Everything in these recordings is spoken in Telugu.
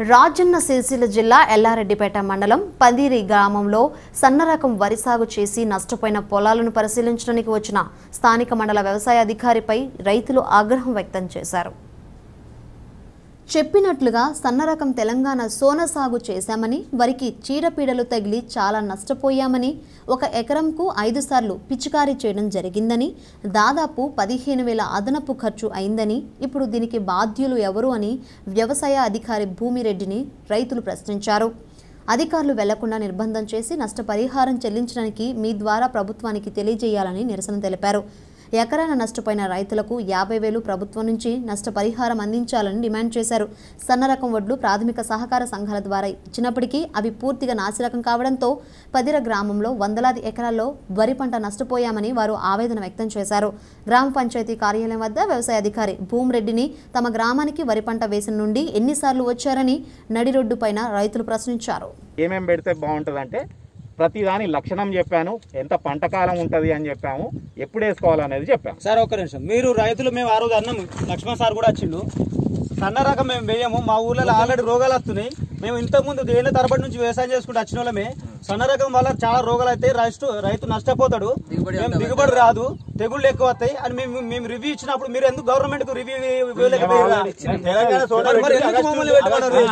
రాజన్న సిరిసిల్ల జిల్లా ఎల్లారెడ్డిపేట మండలం పందిరి గ్రామంలో సన్నరకం వరి సాగు చేసి నష్టపోయిన పొలాలను పరిశీలించడానికి వచ్చిన స్థానిక మండల వ్యవసాయ అధికారిపై రైతులు ఆగ్రహం వ్యక్తం చేశారు చెప్పినట్లుగా సన్నరకం తెలంగాణ సోన సాగు చేశామని వరికి చీడపీడలు తగిలి చాలా నష్టపోయామని ఒక ఎకరంకు ఐదు సార్లు పిచికారీ చేయడం జరిగిందని దాదాపు పదిహేను వేల అదనపు ఖర్చు అయిందని ఇప్పుడు దీనికి బాధ్యులు ఎవరు అని వ్యవసాయ అధికారి భూమిరెడ్డిని రైతులు ప్రశ్నించారు అధికారులు వెళ్లకుండా నిర్బంధం చేసి నష్టపరిహారం చెల్లించడానికి మీ ద్వారా ప్రభుత్వానికి తెలియజేయాలని నిరసన తెలిపారు ఎకరాన నష్టపోయిన రైతులకు యాభై వేలు ప్రభుత్వం నుంచి నష్టపరిహారం అందించాలని డిమాండ్ చేశారు సన్న రకం వడ్లు ప్రాథమిక సహకార సంఘాల ద్వారా ఇచ్చినప్పటికీ అవి పూర్తిగా నాసిరకం కావడంతో పదిర గ్రామంలో వందలాది ఎకరాల్లో వరి పంట నష్టపోయామని వారు ఆవేదన వ్యక్తం చేశారు గ్రామ పంచాయతీ కార్యాలయం వద్ద వ్యవసాయ అధికారి భూమిరెడ్డిని తమ గ్రామానికి వరి పంట వేసిన నుండి ఎన్నిసార్లు వచ్చారని నడిరొడ్డు పైన రైతులు ప్రశ్నించారు ఏమేం పెడితే బాగుంటుందంటే ప్రతి దాని లక్షణం చెప్పాను ఎంత పంట కాలం ఉంటుంది అని చెప్పాము ఎప్పుడు వేసుకోవాలనేది చెప్పాము సార్ ఒక్క నిమిషం మీరు రైతులు మేము ఆ రోజు అన్నం లక్ష్మణ్ సార్ కూడా వచ్చిండు సన్న రకం మేము వేయము మా ఊర్లలో ఆల్రెడీ రోగాలు వస్తున్నాయి మేము ఇంతకుముందు ఏళ్ళ తరబడి నుంచి వ్యవసాయం చేసుకుంటూ వచ్చిన వాళ్ళమే సన్న రకం వల్ల చాలా రోగాలు అయితే రైతు రైతు నష్టపోతాడు మేము దిగుబడి రాదు తెగుళ్ళు ఎక్కువ వస్తాయి అని మేము మేము రివ్యూ ఇచ్చినప్పుడు మీరు ఎందుకు గవర్నమెంట్ కు రివ్యూ తెలంగాణ సోనా మరి ఎందుకు మమ్మల్ని పెట్టుకున్నారు?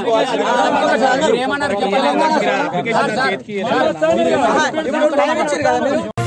అప్లికేషన్ చేతికి ఇప్పుడు టైం ఇచ్చారు కదా మీరు